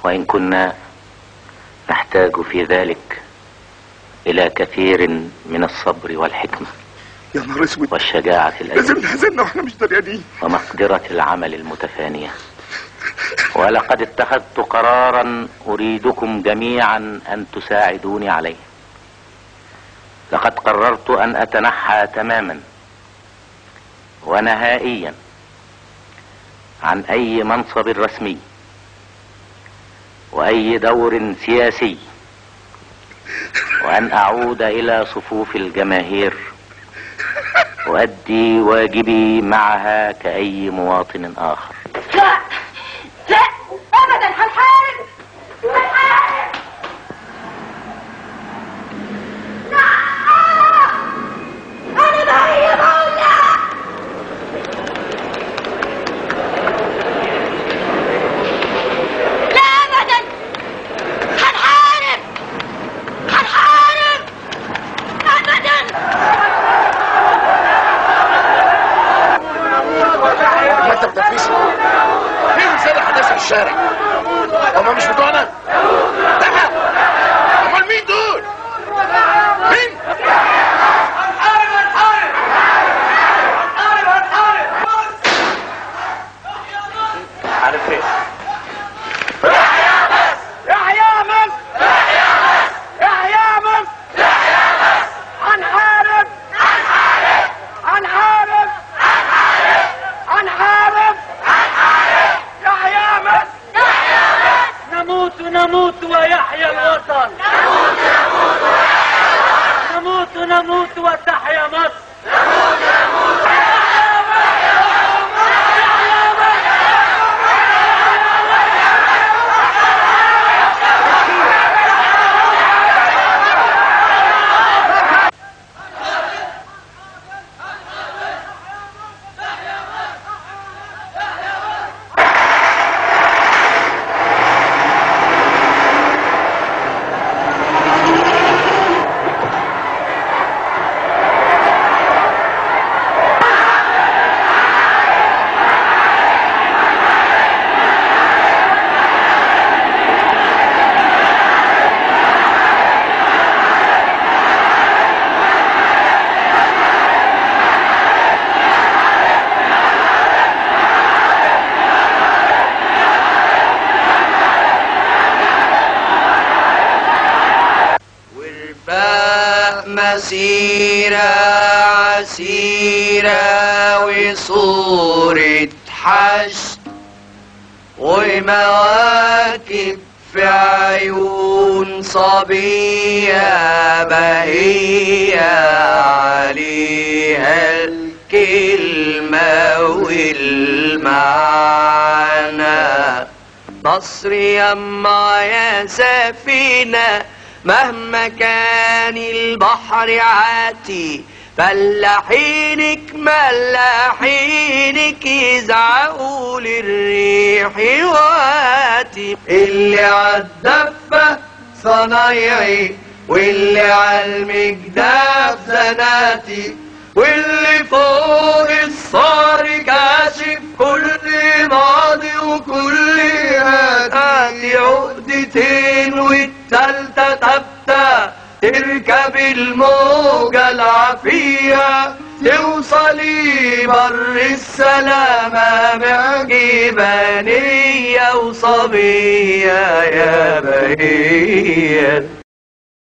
وإن كنا نحتاج في ذلك إلى كثير من الصبر والحكمة يا نهار اسود والشجاعة لازم الأدبية نحزننا واحنا مش دريانين ومقدرة العمل المتفانية ولقد اتخذت قرارا أريدكم جميعا أن تساعدوني عليه لقد قررت أن أتنحى تماما ونهائيا عن أي منصب رسمي وأي دور سياسي وأن أعود إلى صفوف الجماهير أؤدي واجبي معها كأي مواطن آخر لا لا ابدا هنحارب هنحارب لا انا ضعيف اقول لا لا ابدا هنحارب هنحارب ابدا ما انت بتنفيش مين سرح الناس في الشارع هما مش بتوعنا لا امال مين دول مين عارف ايه يحيى مصر يحيى مصر هنحارب هنحارب هنحارب يحيى مصر نموت نموت ويحيى الوطن نموت نموت وتحيا مصر والباء مسيرة عسيرة وصورة حشد ومواكب في عيون صبية بهية عليها الكلمة والمعنى مصر يما يا سفينة مهما كان البحر عاتي فلاحينك ملاحينك يزعقوا للريح واتي اللي عالدفة صنايعي واللي عالمجداف زناتي واللي فوق الصار كاشف كل ماضي وكل هاتي عقدتين والتالتة تبتة تركب الموجة العافية توصلي بر السلامة معجبانية وصبية يا بهية